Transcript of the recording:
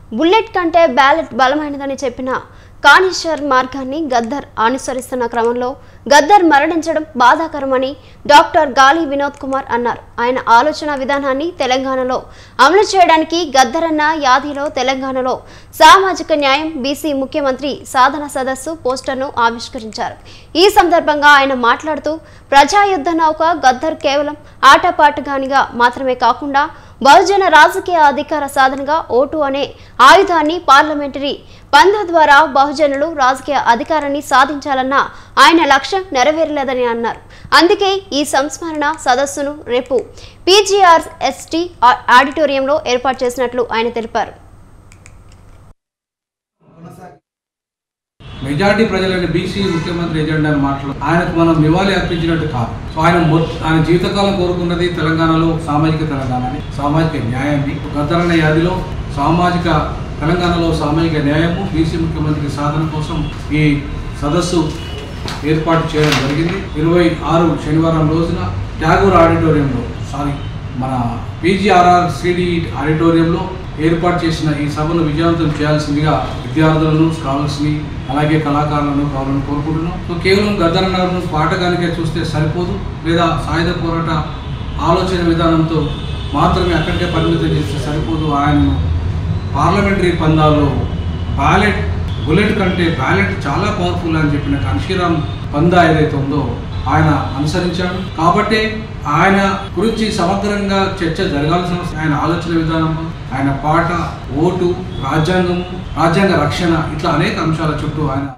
bullet కంటే ballot బలమైనదని చెప్పిన కానిషర్ మార్గాన్ని గద్దర్ అనుసరిస్తున్న క్రమంలో గద్దర్ మరణించడం బాధాకరమని డాక్టర్ గాలి వినోద్ కుమార్ అన్నారు ఆయన ఆలోచన విధానాన్ని తెలంగాణలో అమలు చేయడానికి గద్దర్ అన్న యాదిలో తెలంగాణలో సామాజిక న్యాయం బీసీ ముఖ్యమంత్రి సాధన సదస్సు పోస్టర్ను ఆవిష్కరించారు ఈ సందర్భంగా ఆయన మాట్లాడుతూ ప్రజాయుద్ధ నౌక గద్దర్ కేవలం ఆటపాటగానిగా మాత్రమే కాకుండా బహుజన రాజకీయ అధికార సాధనగా ఓటు అనే ఆయుధాన్ని పార్లమెంటరీ పంద ద్వారా బహుజనులు రాజకీయ అధికారాన్ని సాధించాలన్న ఆయన లక్ష్యం నెరవేరలేదని అన్నారు అందుకే ఈ సంస్మరణ సదస్సును రేపు పీజీఆర్ ఎస్టీ ఆడిటోరియంలో ఏర్పాటు చేసినట్లు ఆయన తెలిపారు మెజారిటీ ప్రజలని బీసీ ముఖ్యమంత్రి ఎజెండా అని మాటలు ఆయనకు మనం నివాళి అర్పించినట్టు కాదు సో ఆయన మొ- ఆయన జీవితకాలం కోరుకున్నది తెలంగాణలో సామాజిక తెలంగాణని సామాజిక న్యాయాన్ని గద్దరన్న యాదిలో సామాజిక తెలంగాణలో సామాజిక న్యాయము బీసీ ముఖ్యమంత్రి సాధన కోసం ఈ సదస్సు ఏర్పాటు చేయడం జరిగింది ఇరవై ఆరు శనివారం రోజున ట్యాగూర్ ఆడిటోరియంలో సారీ మన పీజీఆర్ఆర్ సిడి ఆడిటోరియంలో ఏర్పాటు చేసిన ఈ సభను విజయవంతం చేయాల్సిందిగా విద్యార్థులను స్కాలర్స్ని అలాగే కళాకారులను కావాలని కోరుకుంటున్నాం సో కేవలం గద్దరన్నను పాఠకానికే చూస్తే సరిపోదు లేదా సాయుధ పోరాట ఆలోచన విధానంతో మాత్రమే అక్కడికే పరిమితం చేస్తే సరిపోదు ఆయనను పార్లమెంటరీ పందాల్లో బ్యాలెట్ బుల్లెట్ కంటే బ్యాలెట్ చాలా పవర్ఫుల్ అని చెప్పిన కన్షీరామ్ పందా ఏదైతే ఉందో ఆయన అనుసరించాడు కాబట్టి ఆయన గురించి సమగ్రంగా చర్చ జరగాల్సిన అవసరం- ఆయన ఆలోచన విధానం ఆయన పాట ఓటు రాజ్యాంగం రాజ్యాంగ రక్షణ ఇట్లా అనేక అంశాల చుట్టూ ఆయన